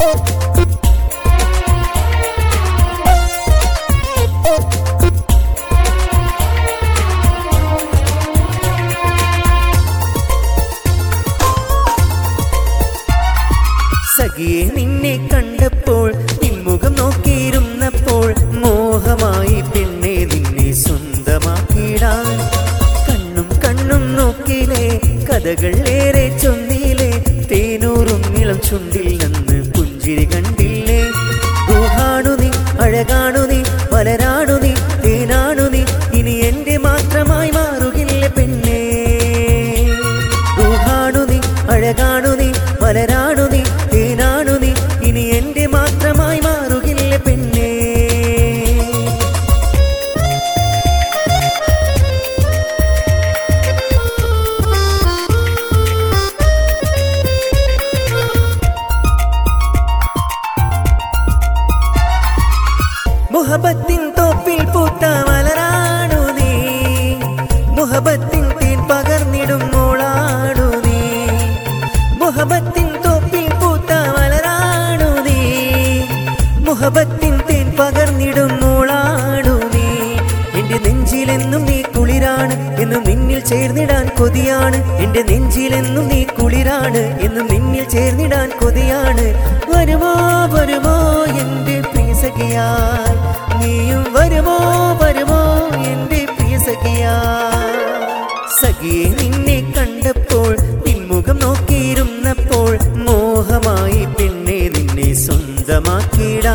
സഖിയെ നിന്നെ കണ്ടപ്പോൾ നിൻമുഖം നോക്കിയിരുന്നപ്പോൾ മോഹമായി പെണ്ണെ നിന്നെ സ്വന്തമാക്കിടാൻ കണ്ണും കണ്ണും നോക്കിയില്ലേ കഥകൾ ഏറെ ചൊന്നിയില്ലേ തേനൂറും ഇളം ചുണ്ടിൽ നിന്ന് പുഞ്ചിരി കണ്ടില്ലേ ഊഹാണു നീ അഴകാണു നീ മലരാണു നീ തേനാണു നീ ഇനി എന്റെ മാത്രമായി മാറുകില്ല പെണ്ണേ ഊഹാണു നീ അഴകാണു നീ മലരാണു നീ തേനാണു നീ ഇനി എന്റെ മാത്രമായി മാറുകില്ല പെണ്ണേ മുഹബത്തിൻ തോപ്പിൽ പൂത്ത മലരാണു നീ മുഹബത്തിൻ തേൻ പകർന്നിടും മോളാണു നീ മുഹബത്തിൻ തോപ്പിൽ പൂത്ത മലരാണു നീ മുഹബത്തിൻ തേൻ പകർന്നിടും മോളാണു നീ എന്റെ നെഞ്ചിലെന്നും നീ കുളിരാണ് എന്നും നിന്നിൽ ചേർന്നിടാൻ കൊതിയാണ് എന്റെ നെഞ്ചിലെന്നും നീ കുളിരാണ് എന്നും നിന്നിൽ ചേർന്നിടാൻ കൊതിയാണ് വരുമോ വരുമോ എന്റെ പ്രിയ സഖിയായി നീയും വരുമോ വരുമോ എന്റെ പ്രിയ സഖിയായി സഖിയെ നിന്നെ കണ്ടപ്പോൾ നിൻമുഖം നോക്കിയിരുന്നപ്പോൾ മോഹമായി പെണ്ണെ നിന്നെ സ്വന്തമാക്കിടാ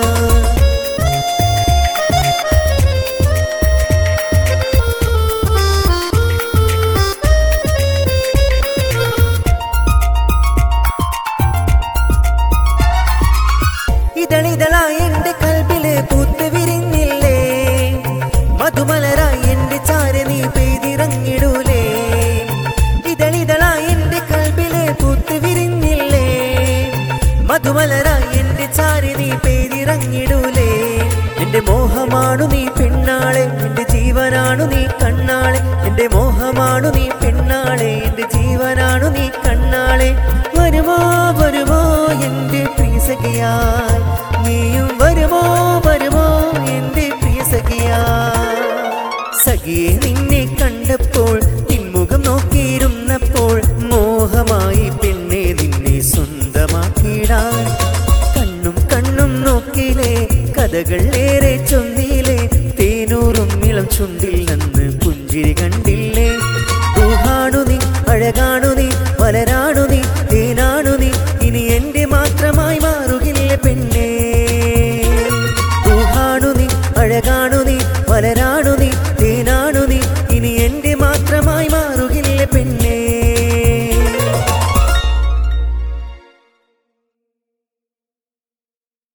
ഇതളിതളായി എന്റെ കൽബില് പൂത്ത് വിരിഞ്ഞില്ലേ മധുമലരായി എന്റെ ചാര നീ പെയ്തിറങ്ങിടൂലേ ഇതളിതളായി എന്റെ കൽബില് പൂത്ത് വിരിഞ്ഞില്ലേ മധുമലരായി എന്റെ ചാര നീ പെയ്തിറങ്ങിടൂലേ എന്റെ മോഹമാണു നീ പെണ്ണാളെ എന്റെ ജീവനാണു നീ കണ്ണാളെ എന്റെ മോഹമാണു നീ പെണ്ണാളെ എന്റെ ജീവനാണു നീ കണ്ണാളെ വരുമോ വരുമോ എന്റെ പ്രിയ സഖിയായി നീയും വരുമോ വരുമോ എന്റെ പ്രിയ സഖിയായി സഖിയെ നിന്നെ കണ്ടപ്പോൾ നിൻമുഖം നോക്കിയിരുന്നപ്പോൾ മോഹമായി പെണ്ണെ നിന്നെ സ്വന്തമാക്കിടാൻ കണ്ണും കണ്ണും നോക്കിയില്ലേ കഥകൾ ഏറെ ചൊന്നിയില്ലേ തേനൂറും ഇളം ചുണ്ടിൽ നിന്ന് പുഞ്ചിരി കണ്ടി